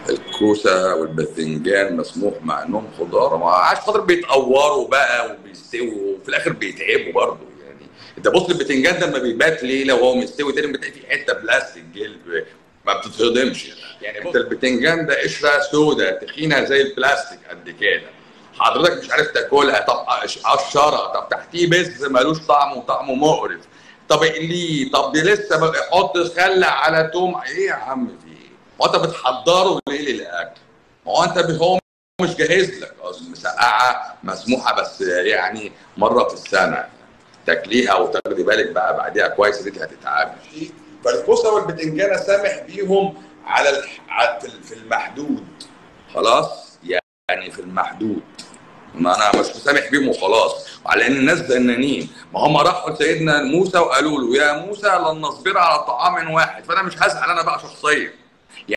الكوسه والباذنجان مسموح مع انهم خضار ما عاش خاطر بيتقوروا بقى وبيستووا وفي الاخر بيتعبوا برضه يعني انت بص الباذنجان ده لما بيبات ليله وهو مستوي تاني بتلاقي فيه حته بلاستيك جلد ما بتتهضمش يعني انت الباذنجان ده قشره سودة تخينه زي البلاستيك قد كده حضرتك مش عارف تاكلها طب قشرها طب تحتيه بس ملوش طعم وطعمه مقرف طب اقليه طب دي لسه حط خل على توم ايه يا عم في ايه؟ هو انت بتحضره ليه للاكل؟ ما هو انت هو مش جاهز لك اصل مسقعه مسموحه بس يعني مره في السنه تاكليها وتاخدي بالك بقى بعديها كويس ان انت هتتعبي فالكوسه والبتنجانه سامح بيهم على في المحدود خلاص يعني في المحدود ما انا مش مسامح بيهم وخلاص وعلى ان الناس زنانين ما هم راحوا لسيدنا موسى وقالوا له يا موسى لن نصبر على طعام واحد فانا مش هزعل انا بقى شخصيا